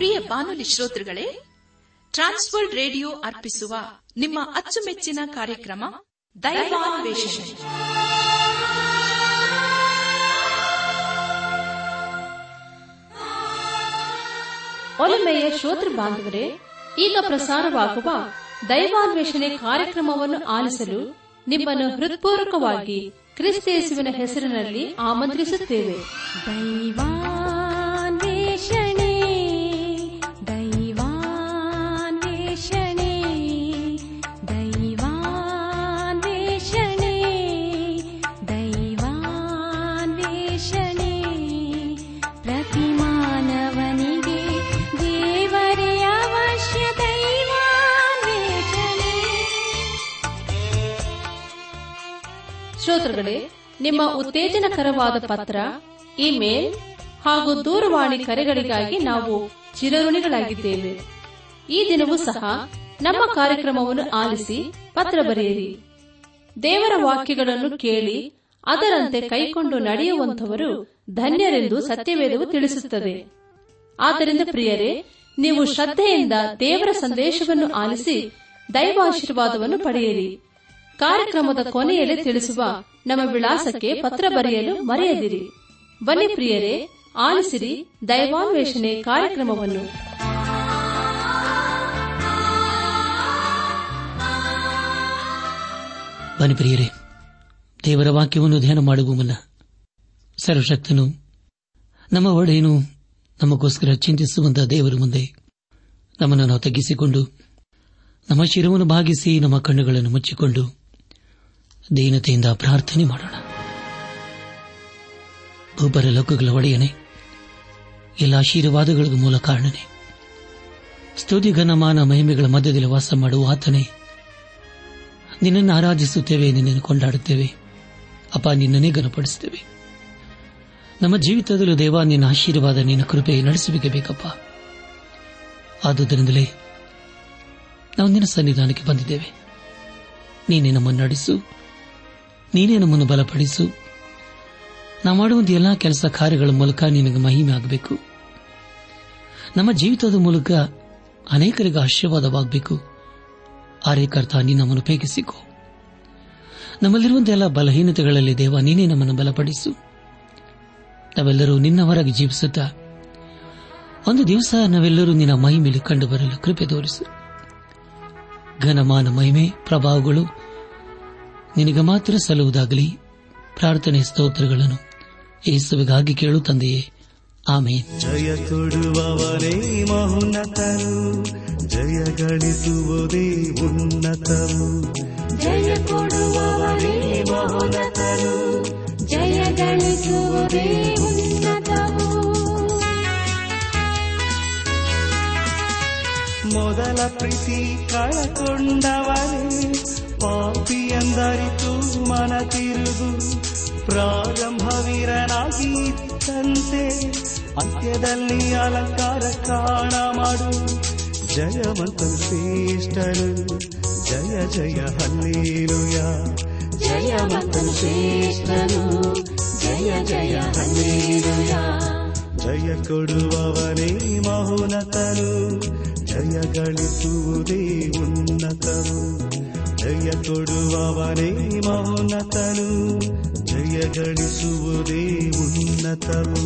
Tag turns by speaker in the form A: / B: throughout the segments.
A: ಪ್ರಿಯ ಬಾನುಲಿ ಶ್ರೋತೃಗಳೇ Trans World radio ಅರ್ಪಿಸುವ ನಿಮ್ಮ ಅಚ್ಚುಮೆಚ್ಚಿನ ಕಾರ್ಯಕ್ರಮ ದೈವಾನ್ವೇಷಣೆ
B: ಒಲಮೆಯ ಶ್ರೋತೃ ಬಾಂಧವರೇ ಈಗ ಪ್ರಸಾರವಾಗುವ ದೈವಾನ್ವೇಷಣೆ ಕಾರ್ಯಕ್ರಮವನ್ನು ಆಲಿಸಲು ನಿಮ್ಮನ್ನು ಹೃತ್ಪೂರ್ವಕವಾಗಿ ಕ್ರಿಸ್ತೇಸುವಿನ ಹೆಸರಿನಲ್ಲಿ ಆಮಂತ್ರಿಸುತ್ತೇವೆ
C: ದೈವಾನ್ವೇಷಣೆ ದೈವಾನ್ವೇಷಣೆ ದೈವಾನ್ವೇಷಣೆ ದೈವಾನ್ವೇಷಣೆ ಪ್ರತಿ ಮಾನವನಿಗೆ ದೇವರೇ ಅವಶ್ಯ ದೈವಾನ್ವೇಷಣೆ
B: ಶ್ರೋತೃಗಳೇ ನಿಮ್ಮ ಉತ್ತೇಜನಕರವಾದ ಪತ್ರ ಇಮೇಲ್ ಹಾಗೂ ದೂರವಾಣಿ ಕರೆಗಳಿಗಾಗಿ ನಾವು ಚಿರಋಣಿಗಳಾಗಿದ್ದೇವೆ ಈ ದಿನವೂ ಸಹ ನಮ್ಮ ಕಾರ್ಯಕ್ರಮವನ್ನು ಆಲಿಸಿ ಪತ್ರ ಬರೆಯಿರಿ ದೇವರ ವಾಕ್ಯಗಳನ್ನು ಕೇಳಿ ಅದರಂತೆ ಕೈಕೊಂಡು ನಡೆಯುವಂತವರು ಧನ್ಯರೆಂದು ಸತ್ಯವೇದವು ತಿಳಿಸುತ್ತದೆ ಆದ್ದರಿಂದ ಪ್ರಿಯರೇ ನೀವು ಶ್ರದ್ಧೆಯಿಂದ ದೇವರ ಸಂದೇಶವನ್ನು ಆಲಿಸಿ ದೈವಾಶೀರ್ವಾದವನ್ನು ಪಡೆಯಿರಿ ಕಾರ್ಯಕ್ರಮದ ಕೊನೆಯಲ್ಲಿ ತಿಳಿಸುವ ನಮ್ಮ ವಿಳಾಸಕ್ಕೆ ಪತ್ರ ಬರೆಯಲು ಮರೆಯದಿರಿ ಬನ್ನಿ ಪ್ರಿಯರೇ ಆಲಿಸಿರಿ ದೈವಾನ್ವೇಷಣೆ ಕಾರ್ಯಕ್ರಮವನ್ನು
D: ಬನ್ನಿ ಪ್ರಿಯರೇ ದೇವರ ವಾಕ್ಯವನ್ನು ಧ್ಯಾನ ಮಾಡುವ ಮುನ್ನ ಸರ್ವಶಕ್ತನು ನಮ್ಮ ಒಡೆಯನು ನಮಗೋಸ್ಕರ ಚಿಂತಿಸುವಂತಹ ದೇವರ ಮುಂದೆ ನಮ್ಮನ್ನು ನಾವು ತಗ್ಗಿಸಿಕೊಂಡು ನಮ್ಮ ಶಿರವನ್ನು ಭಾಗಿಸಿ ನಮ್ಮ ಕಣ್ಣುಗಳನ್ನು ಮುಚ್ಚಿಕೊಂಡು ದೀನತೆಯಿಂದ ಪ್ರಾರ್ಥನೆ ಮಾಡೋಣ ಒಬ್ಬರ ಲೋಕಗಳ ಒಡೆಯನೆ ಎಲ್ಲ ಆಶೀರ್ವಾದಗಳಿಗೂ ಮೂಲ ಕಾರಣನೇ ಸ್ತುತಿ ಘನಮಾನ ಮಹಿಮೆಗಳ ಮಧ್ಯದಲ್ಲಿ ವಾಸ ಮಾಡುವ ಆತನೇ ನಿನ್ನನ್ನು ಆರಾಧಿಸುತ್ತೇವೆ ನಿನ್ನನ್ನು ಕೊಂಡಾಡುತ್ತೇವೆ ಅಪ್ಪ ನಿನ್ನನ್ನೇ ಘನಪಡಿಸುತ್ತೇವೆ ನಮ್ಮ ಜೀವಿತದಲ್ಲೂ ದೇವ ನಿನ್ನ ಆಶೀರ್ವಾದ ನಿನ್ನ ಕೃಪೆ ನಡೆಸಬೇಕೆ ಬೇಕಪ್ಪ ಆದುದರಿಂದಲೇ ನಾವು ನಿನ್ನ ಸನ್ನಿಧಾನಕ್ಕೆ ಬಂದಿದ್ದೇವೆ ನೀನೇ ನಮ್ಮನ್ನು ನಡೆಸು ನೀನೇ ನಮ್ಮನ್ನು ಬಲಪಡಿಸು ನಾವು ಮಾಡುವಂಥ ಎಲ್ಲಾ ಕೆಲಸ ಕಾರ್ಯಗಳ ಮೂಲಕ ನಿನಗೆ ಮಹಿಮೆ ಆಗಬೇಕು ನಮ್ಮ ಜೀವಿತದ ಮೂಲಕ ಅನೇಕರಿಗೆ ಆಶೀರ್ವಾದವಾಗಬೇಕು ಆರೇ ಕರ್ತ ನೀ ನಮ್ಮನ್ನು ಪೇಗಿಸಿಕೊ ನಮ್ಮಲ್ಲಿರುವಂತಹ ಎಲ್ಲ ಬಲಹೀನತೆಗಳಲ್ಲಿ ದೇವ ನೀನೇ ನಮ್ಮನ್ನು ಬಲಪಡಿಸು ನಾವೆಲ್ಲರೂ ನಿನ್ನ ಹೊರಗೆ ಜೀವಿಸುತ್ತಾ ಒಂದು ದಿವಸ ನಾವೆಲ್ಲರೂ ನಿನ್ನ ಮಹಿಮೆಯಲ್ಲಿ ಕಂಡು ಬರಲು ಕೃಪೆ ತೋರಿಸು ಘನಮಾನ ಮಹಿಮೆ ಪ್ರಭಾವಗಳು ನಿನಗೆ ಮಾತ್ರ ಸಲ್ಲುವುದಾಗಲಿ ಪ್ರಾರ್ಥನೆ ಸ್ತೋತ್ರಗಳನ್ನು ಯೇಸುವಿಗಾಗಿ ಕೇಳು ತಂದೆಯೇ ಆಮೇನ್
E: ಜಯ ಕೊಡುವವರೇ ಮಹೋನ್ನತರು ಜಯ ಗಳಿಸುವುದೇ ಉನ್ನತರು
C: ಜಯ ಕೊಡುವವರೇ ಮಹೋನ್ನತರು ಜಯ ಗಳಿಸುವುದೇ ಉನ್ನತವು
E: ಮೊದಲ ಪ್ರೀತಿ ಕಳಕೊಂಡವರೇ ಪಾಪಿ ಎಂದರಿತು ಮನ ತಿರುಗು ಪ್ರಾರಂಭವೀರನಾಗಿ ಇತ್ತಂತೆ ಅಂತ್ಯದಲ್ಲಿ ಅಲಂಕಾರ ಕಾಣ ಮಾಡು ಜಯವಂತರು ಶ್ರೇಷ್ಠರು ಜಯ ಜಯ ಹಲ್ಲೇಲುಯ
C: ಜಯವಂತನು ಶ್ರೇಷ್ಠನು ಜಯ ಜಯ ಹಲ್ಲೇಲುಯ
E: ಜಯ ಕೊಡುವವನೇ ಮಹೋನ್ನತರು ಜಯ ಗಳಿಸುವುದೇ ಉನ್ನತರು ಜಯ ಕೊಡುವವನೇ ಮಹೋನ್ನತರು ಜಯ ಗಳಿಸುವುದೇ ಉನ್ನತರು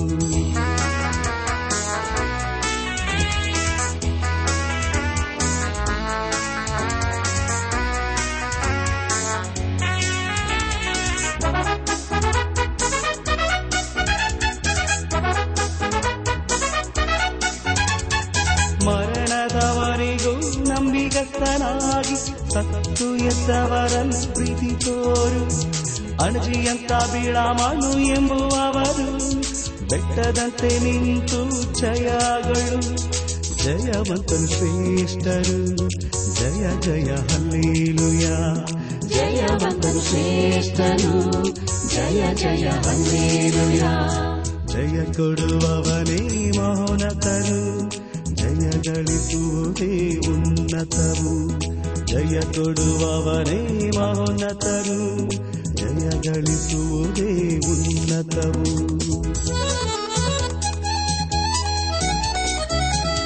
E: ಮರಣದವರೆಗೂ ನಂಬಿಗಸ್ತನಾಗಿ ಸತ್ತು ಎದ್ದವರನ್ನು ಪ್ರೀತಿ ತೋರು ಅಣಜಿಯಂತ ಬೀಳಾಮನು ಎಂಬುವವರು ಬೆಟ್ಟದಂತೆ ನಿಂತು ಜಯಗಳು ಜಯವಂತನು ಶ್ರೇಷ್ಠರು ಜಯ ಜಯ ಹಲ್ಲೇಲುಯ
C: ಜಯವಂತನು ಶ್ರೇಷ್ಠನು ಜಯ ಜಯ ಹಲ್ಲೇಲುಯ
E: ಜಯ ಕೊಡುವವನೇ ಮಹೋನ್ನತರು ಜಯ ಗಳಿಸುವುದೇ ಉನ್ನತರು ಜಯ ಕೊಡುವವನೇ ಮಹೋನ್ನತರು ಜಯ ಗಳಿಸುವುದೇ ಉನ್ನತವು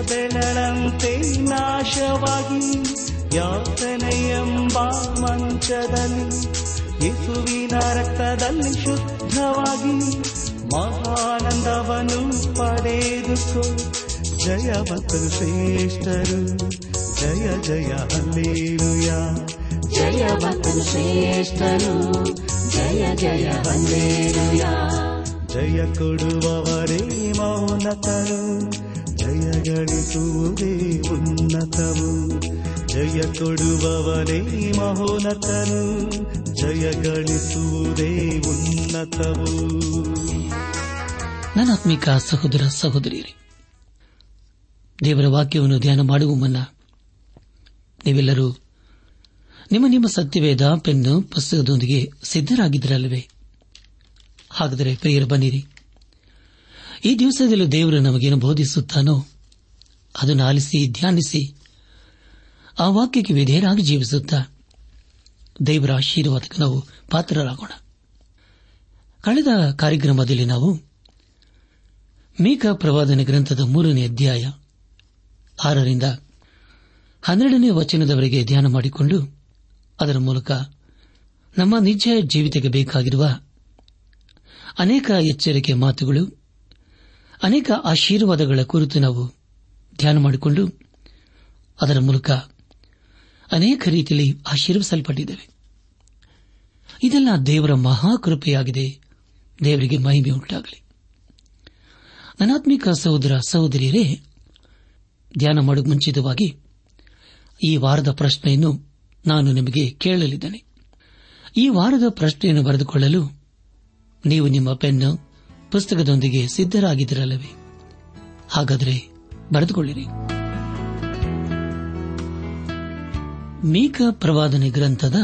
E: ಬೆಳಳಂತೆ ನಾಶವಾಗಿ ಯಾತನೆಯೆಂಬ ಮಂಚದಲ್ಲಿ ಯೇಸುವಿನ ರಕ್ತದಲ್ಲಿ ಶುದ್ಧವಾಗಿ ಮಹಾನಂದವನ್ನು ಪಡೆದುಕೋ ಜಯವಂತರು ಶ್ರೇಷ್ಠರು ಜಯ ಜಯ ಹಲ್ಲೇಲುಯ
C: ಜಯವಂತನು ಶ್ರೇಷ್ಠನು ಜಯ ಜಯ ಹಲ್ಲೇಲುಯ
E: ಜಯ ಕೊಡುವವರೇ ಮೌನತರು ಜಯ ಗಳಿಸುವುದೇ ಉನ್ನತವು ಜಯ ಕೊಡುವವರೇ ಮಹೋನ್ನತನು ಜಯ ಗಳಿಸುವುದೇ ಉನ್ನತವು
D: ನನಾತ್ಮಿಕ ಸಹೋದರ ಸಹೋದರಿಯರೇ ದೇವರ ವಾಕ್ಯವನ್ನು ಧ್ಯಾನ ಮಾಡುವ ಮುನ್ನ ನೀವೆಲ್ಲರೂ ನಿಮ್ಮ ನಿಮ್ಮ ಸತ್ಯವೇದ ಪೆನ್ನು ಪುಸ್ತಕದೊಂದಿಗೆ ಸಿದ್ದರಾಗಿದ್ದರಲ್ಲವೇ ಹಾಗಾದರೆ ಪ್ರಿಯರು ಬನ್ನಿರಿ ಈ ದಿವಸದಲ್ಲೂ ದೇವರು ನಮಗೇನು ಬೋಧಿಸುತ್ತಾನೋ ಅದನ್ನು ಆಲಿಸಿ ಧ್ಯಾನಿಸಿ ಆ ವಾಕ್ಯಕ್ಕೆ ವಿಧೇಯರಾಗಿ ಜೀವಿಸುತ್ತಾ ದೇವರ ಆಶೀರ್ವಾದಕ್ಕೆ ನಾವು ಪಾತ್ರರಾಗೋಣ ಕಳೆದ ಕಾರ್ಯಕ್ರಮದಲ್ಲಿ ನಾವು ಮೀಕ ಪ್ರವಾದನ ಗ್ರಂಥದ ಮೂರನೇ ಅಧ್ಯಾಯ ಆರರಿಂದ ಹನ್ನೆರಡನೇ ವಚನದವರೆಗೆ ಧ್ಯಾನ ಮಾಡಿಕೊಂಡು ಅದರ ಮೂಲಕ ನಮ್ಮ ನಿಜ ಜೀವಿತಕ್ಕೆ ಬೇಕಾಗಿರುವ ಅನೇಕ ಎಚ್ಚರಿಕೆ ಮಾತುಗಳು ಅನೇಕ ಆಶೀರ್ವಾದಗಳ ಕುರಿತು ನಾವು ಧ್ಯಾನ ಮಾಡಿಕೊಂಡು ಅದರ ಮೂಲಕ ಅನೇಕ ರೀತಿಯಲ್ಲಿ ಆಶೀರ್ವಿಸಲ್ಪಟ್ಟಿದ್ದೇವೆ ಇದೆಲ್ಲ ದೇವರ ಮಹಾಕೃಪೆಯಾಗಿದೆ ದೇವರಿಗೆ ಮಹಿಮೆ ಉಂಟಾಗಲಿ ನನಾತ್ಮಿಕ ಸಹೋದರ ಸಹೋದರಿಯರೇ ಧ್ಯಾನ ಮಾಡುವ ಮುಂಚಿತವಾಗಿ ಈ ವಾರದ ಪ್ರಶ್ನೆಯನ್ನು ನಾನು ನಿಮಗೆ ಕೇಳಲಿದ್ದೇನೆ ಈ ವಾರದ ಪ್ರಶ್ನೆಯನ್ನು ಬರೆದುಕೊಳ್ಳಲು ನೀವು ನಿಮ್ಮ ಪೆನ್ನು ಪುಸ್ತಕದೊಂದಿಗೆ ಸಿದ್ದರಾಗಿದ್ದಿರಲ್ಲವೇ ಹಾಗಾದರೆ ಬರೆದುಕೊಳ್ಳಿರಿ ಮೀಕ ಪ್ರವಾದನೆ ಗ್ರಂಥದ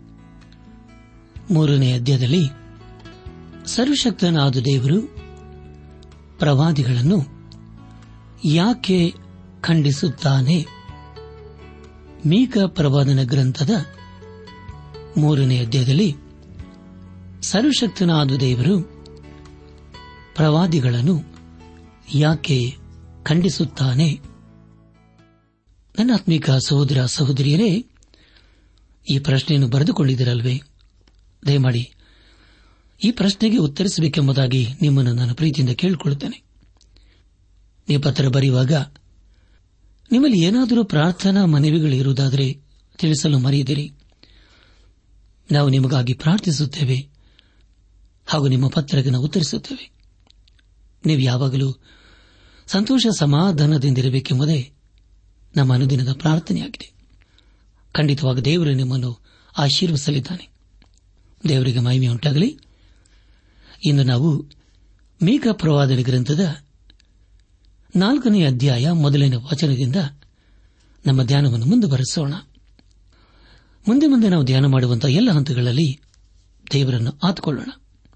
D: ಮೂರನೇ ಅಧ್ಯಾಯದಲ್ಲಿ ಸರ್ವಶಕ್ತನಾದ ದೇವರು ಪ್ರವಾದಿಗಳನ್ನು ಯಾಕೆ ಖಂಡಿಸುತ್ತಾನೆ ಮೀಕ ಪ್ರವಾದನ ಗ್ರಂಥದ ಮೂರನೇ ಅಧ್ಯಾಯದಲ್ಲಿ ಸರ್ವಶಕ್ತನಾದ ದೇವರು ಪ್ರವಾದಿಗಳನ್ನು ಯಾಕೆ ಖಂಡಿಸುತ್ತಾನೆ ನನ್ನ ಆತ್ಮಿಕ ಸಹೋದರ ಸಹೋದರಿಯರೇ ಈ ಪ್ರಶ್ನೆಯನ್ನು ಬರೆದುಕೊಂಡಿದ್ದೀರಲ್ವೇ ದಯಮಾಡಿ ಈ ಪ್ರಶ್ನೆಗೆ ಉತ್ತರಿಸಬೇಕೆಂಬುದಾಗಿ ನಿಮ್ಮನ್ನು ನಾನು ಪ್ರೀತಿಯಿಂದ ಕೇಳಿಕೊಳ್ಳುತ್ತೇನೆ ನೀವು ಪತ್ರ ಬರೆಯುವಾಗ ನಿಮ್ಮಲ್ಲಿ ಏನಾದರೂ ಪ್ರಾರ್ಥನಾ ಮನವಿಗಳಿರುವುದಾದರೆ ತಿಳಿಸಲು ಮರೆಯದಿರಿ ನಾವು ನಿಮಗಾಗಿ ಪ್ರಾರ್ಥಿಸುತ್ತೇವೆ ಹಾಗೂ ನಿಮ್ಮ ಪತ್ರಕ್ಕೆ ನಾವು ಉತ್ತರಿಸುತ್ತೇವೆ ನೀವು ಯಾವಾಗಲೂ ಸಂತೋಷ ಸಮಾಧಾನದಿಂದಿರಬೇಕೆಂಬುದೇ ನಮ್ಮ ಅನುದಿನದ ಪ್ರಾರ್ಥನೆಯಾಗಿದೆ ಖಂಡಿತವಾಗಿ ದೇವರು ನಿಮ್ಮನ್ನು ಆಶೀರ್ವಿಸಲಿದ್ದಾನೆ ದೇವರಿಗೆ ಮಹಿಮೆ ಉಂಟಾಗಲಿ ಇಂದು ನಾವು ಮೇಘ ಪ್ರವಾದನ ಗ್ರಂಥದ ನಾಲ್ಕನೇ ಅಧ್ಯಾಯ ಮೊದಲನೇ ವಚನದಿಂದ ನಮ್ಮ ಧ್ಯಾನವನ್ನು ಮುಂದುವರೆಸೋಣ ಮುಂದೆ ಮುಂದೆ ನಾವು ಧ್ಯಾನ ಮಾಡುವಂತಹ ಎಲ್ಲ ಹಂತಗಳಲ್ಲಿ ದೇವರನ್ನು ಆತುಕೊಳ್ಳೋಣ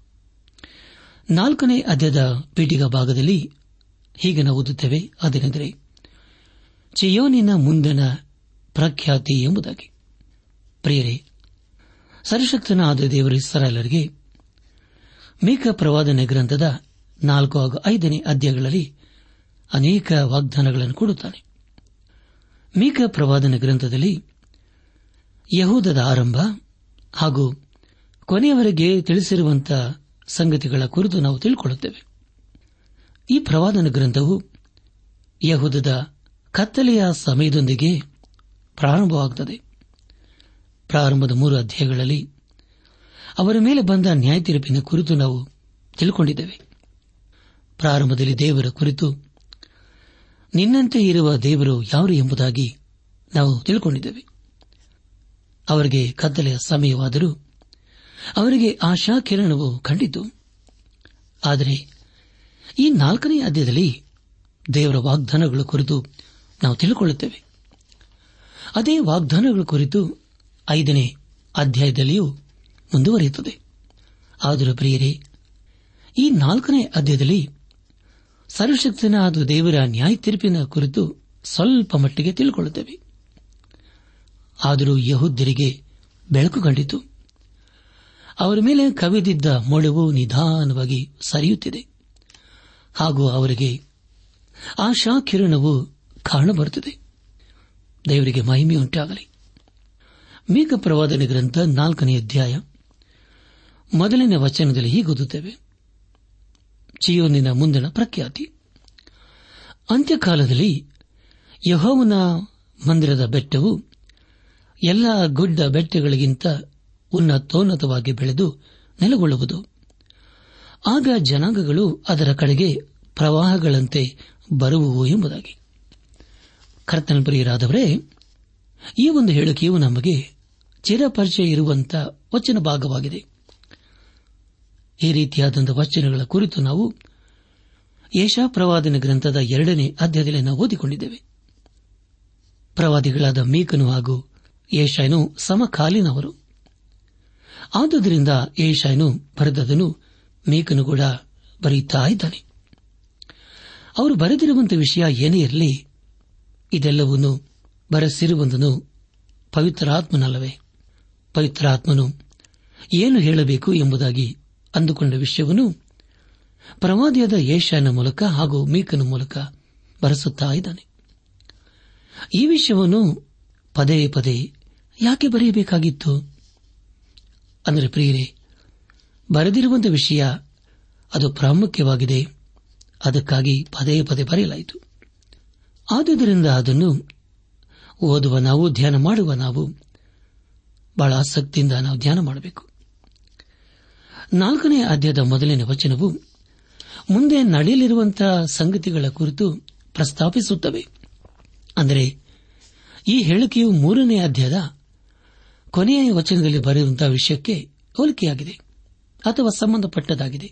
D: ನಾಲ್ಕನೇ ಅಧ್ಯಾಯದ ಪೀಠಿಗ ಭಾಗದಲ್ಲಿ ಹೀಗೆ ನಾವು ಓದುತ್ತೇವೆ ಅದೇನೆಂದರೆ ಚಿಯೋನಿನ ಮುಂದಿನ ಪ್ರಖ್ಯಾತಿ ಎಂಬುದಾಗಿ ಪ್ರಿಯರೇ ಸರ್ವಶಕ್ತನಾದ ದೇವರ ಇಸ್ರಾಯೇಲರಿಗೆ ಮೇಕ ಪ್ರವಾದನೆ ಗ್ರಂಥದ ನಾಲ್ಕು ಹಾಗೂ ಐದನೇ ಅಧ್ಯಾಯಗಳಲ್ಲಿ ಅನೇಕ ವಾಗ್ದಾನಗಳನ್ನು ಕೊಡುತ್ತಾನೆ ಮೀಕ ಪ್ರವಾದನ ಗ್ರಂಥದಲ್ಲಿ ಯಹೂದದ ಆರಂಭ ಹಾಗೂ ಕೊನೆಯವರೆಗೆ ತಿಳಿಸಿರುವಂತಹ ಸಂಗತಿಗಳ ಕುರಿತು ನಾವು ತಿಳ್ಕೊಳ್ಳುತ್ತೇವೆ ಈ ಪ್ರವಾದನ ಗ್ರಂಥವು ಯಹೂದದ ಕತ್ತಲೆಯ ಸಮಯದೊಂದಿಗೆ ಪ್ರಾರಂಭವಾಗುತ್ತದೆ ಪ್ರಾರಂಭದ ಮೂರು ಅಧ್ಯಾಯಗಳಲ್ಲಿ ಅವರ ಮೇಲೆ ಬಂದ ನ್ಯಾಯ ತೀರ್ಪಿನ ಕುರಿತು ನಾವು ತಿಳ್ಕೊಂಡಿದ್ದೇವೆ ಪ್ರಾರಂಭದಲ್ಲಿ ದೇವರ ಕುರಿತು ನಿನ್ನಂತೆ ಇರುವ ದೇವರು ಯಾರು ಎಂಬುದಾಗಿ ನಾವು ತಿಳ್ಕೊಂಡಿದ್ದೇವೆ ಅವರಿಗೆ ಕತ್ತಲೆಯ ಸಮಯವಾದರೂ ಅವರಿಗೆ ಆಶಾ ಕಿರಣವು ಕಂಡಿತು ಆದರೆ ಈ ನಾಲ್ಕನೇ ಅಧ್ಯಾಯದಲ್ಲಿ ದೇವರ ವಾಗ್ದಾನಗಳ ಕುರಿತು ನಾವು ತಿಳಿದುಕೊಳ್ಳುತ್ತೇವೆ ಅದೇ ವಾಗ್ದಾನಗಳ ಕುರಿತು ಐದನೇ ಅಧ್ಯಾಯದಲ್ಲಿಯೂ ಮುಂದುವರಿಯುತ್ತದೆ ಆದರೂ ಪ್ರಿಯರೇ ಈ ನಾಲ್ಕನೇ ಅಧ್ಯಾಯದಲ್ಲಿ ಸರ್ವಶಕ್ತನಾದ ದೇವರ ನ್ಯಾಯ ತೀರ್ಪಿನ ಕುರಿತು ಸ್ವಲ್ಪ ಮಟ್ಟಿಗೆ ತಿಳಿದುಕೊಳ್ಳುತ್ತೇವೆ ಆದರೂ ಯಹುದ್ಯರಿಗೆ ಬೆಳಕು ಕಂಡಿತು ಅವರ ಮೇಲೆ ಕವಿದಿದ್ದ ಮೊಳವು ನಿಧಾನವಾಗಿ ಸರಿಯುತ್ತಿದೆ ಹಾಗೂ ಅವರಿಗೆ ಆಶಾ ಕಿರಣವು ಕಾಣಬರುತ್ತದೆ ದೇವರಿಗೆ ಮಹಿಮೆಯುಂಟಾಗಲಿ ಮೇಘ ಪ್ರವಾದನೆ ಗ್ರಂಥ ನಾಲ್ಕನೇ ಅಧ್ಯಾಯ ಮೊದಲನೇ ವಚನದಲ್ಲಿ ಹೀಗೆ ಓದುತ್ತೇವೆ ಚಿಯೋನಿನ ಮುಂದಿನ ಪ್ರಖ್ಯಾತಿ ಅಂತ್ಯಕಾಲದಲ್ಲಿ ಯಹೋವನ ಮಂದಿರದ ಬೆಟ್ಟವು ಎಲ್ಲ ಗುಡ್ಡ ಬೆಟ್ಟಗಳಿಗಿಂತ ಉನ್ನತೋನ್ನತವಾಗಿ ಬೆಳೆದು ನೆಲೆಗೊಳ್ಳುವುದು ಆಗ ಜನಾಂಗಗಳು ಅದರ ಕಡೆಗೆ ಪ್ರವಾಹಗಳಂತೆ ಬರುವುವು ಎಂಬುದಾಗಿ ಕರ್ತನ ಪ್ರಿಯರಾದವರೇ ಈ ಒಂದು ಹೇಳಿಕೆಯು ನಮಗೆ ಚಿರಪರಿಚಯ ಇರುವಂತಹ ವಚನ ಭಾಗವಾಗಿದೆ ಈ ರೀತಿಯಾದಂತಹ ವಚನಗಳ ಕುರಿತು ನಾವು ಯಶಾ ಪ್ರವಾದನ ಗ್ರಂಥದ ಎರಡನೇ ಅಧ್ಯಾಯದಲ್ಲಿ ನಾವು ಓದಿಕೊಂಡಿದ್ದೇವೆ ಪ್ರವಾದಿಗಳಾದ ಮೀಕನು ಹಾಗೂ ಏಷಾಯನು ಸಮಕಾಲೀನವರು ಆದುದರಿಂದ ಏಷಾಯನು ಬರೆದದನು ಮೀಕನು ಕೂಡ ಬರೆಯುತ್ತಾ ಇದ್ದಾನೆ ಅವರು ಬರೆದಿರುವಂತಹ ವಿಷಯ ಏನೇ ಇರಲಿ ಇದೆಲ್ಲವನ್ನು ಬರೆಸಿರುವಂತನು ಪವಿತ್ರಾತ್ಮನಲ್ಲವೇ ಪವಿತ್ರಾತ್ಮನು ಏನು ಹೇಳಬೇಕು ಎಂಬುದಾಗಿ ಅಂದುಕೊಂಡ ವಿಷಯವನ್ನು ಪ್ರವಾದಿಯಾದ ಏಷ್ಯಾನ ಮೂಲಕ ಹಾಗೂ ಮೀಕನ ಮೂಲಕ ಬರೆಸುತ್ತಾ ಇದ್ದಾನೆ ಈ ವಿಷಯವನ್ನು ಪದೇ ಪದೇ ಯಾಕೆ ಬರೆಯಬೇಕಾಗಿತ್ತು ಅಂದರೆ ಪ್ರಿಯರೇ ಬರೆದಿರುವಂತಹ ವಿಷಯ ಅದು ಪ್ರಾಮುಖ್ಯವಾಗಿದೆ ಅದಕ್ಕಾಗಿ ಪದೇ ಪದೇ ಬರೆಯಲಾಯಿತು ಆದುದರಿಂದ ಅದನ್ನು ಓದುವ ನಾವು ಧ್ಯಾನ ಮಾಡುವ ನಾವು ಬಹಳ ಆಸಕ್ತಿಯಿಂದ ನಾವು ಧ್ಯಾನ ಮಾಡಬೇಕು ನಾಲ್ಕನೇ ಅಧ್ಯಾಯದ ಮೊದಲನೇ ವಚನವು ಮುಂದೆ ನಡೆಯಲಿರುವಂತಹ ಸಂಗತಿಗಳ ಕುರಿತು ಪ್ರಸ್ತಾಪಿಸುತ್ತವೆ ಅಂದರೆ ಈ ಹೇಳಿಕೆಯು ಮೂರನೇ ಅಧ್ಯಾಯದ ಕೊನೆಯ ವಚನದಲ್ಲಿ ಬರೆಯುವಂತಹ ವಿಷಯಕ್ಕೆ ಹೋಲಿಕೆಯಾಗಿದೆ ಅಥವಾ ಸಂಬಂಧಪಟ್ಟದಾಗಿದೆ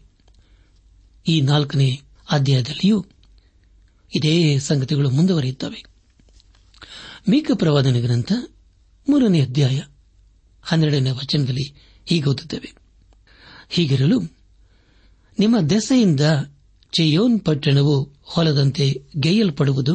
D: ಈ ನಾಲ್ಕನೇ ಅಧ್ಯಾಯದಲ್ಲಿಯೂ ಇದೇ ಸಂಗತಿಗಳು ಮುಂದುವರಿಯುತ್ತವೆ ಮೀಕ ಪ್ರವಾದನ ಗ್ರಂಥ ಮೂರನೇ ಅಧ್ಯಾಯ ಹನ್ನೆರಡನೇ ವಚನದಲ್ಲಿ ಹೀಗೆ ಓದುತ್ತೇವೆ ಹೀಗಿರಲು ನಿಮ್ಮ ದೆಸೆಯಿಂದ ಚೆಯೋನ್ ಪಟ್ಟಣವು ಹೊಲದಂತೆ ಗೆಯ್ಯಲ್ಪಡುವುದು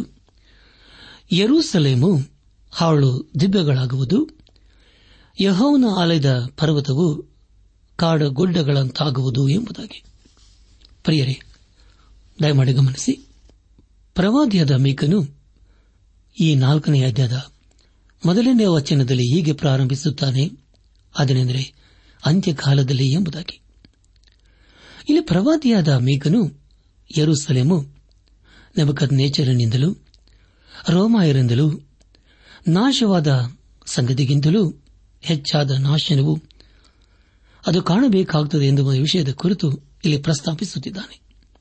D: ಯರೂಸಲೇಮು ಹಾಳು ದಿಬ್ಬಗಳಾಗುವುದು ಯಹೋವನ ಆಲಯದ ಪರ್ವತವು ಕಾಡುಗುಡ್ಡಗಳಂತಾಗುವುದು ಎಂಬುದಾಗಿ ಪ್ರಿಯರೇ ದಯಮಾಡಿ ಗಮನಿಸಿ ಪ್ರವಾದಿಯಾದ ಮೀಕನು ಈ ನಾಲ್ಕನೇ ಅಧ್ಯಾಯದ ಮೊದಲನೇ ವಚನದಲ್ಲಿ ಹೀಗೆ ಪ್ರಾರಂಭಿಸುತ್ತಾನೆ ಅದನೆಂದರೆ ಅಂತ್ಯಕಾಲದಲ್ಲಿ ಎಂಬುದಾಗಿ ಇಲ್ಲಿ ಪ್ರವಾದಿಯಾದ ಮೀಕನು ಯರುಸಲೇಮು ನೆಬಕದ್ ನೇಚರನಿಂದಲೂ ರೋಮಾಯರಿಂದಲೂ ನಾಶವಾದ ಸಂಗತಿಗಿಂತಲೂ ಹೆಚ್ಚಾದ ನಾಶನವು ಅದು ಕಾಣಬೇಕಾಗುತ್ತದೆ ಎಂಬ ವಿಷಯದ ಕುರಿತು ಇಲ್ಲಿ ಪ್ರಸ್ತಾಪಿಸುತ್ತಿದ್ದಾನೆ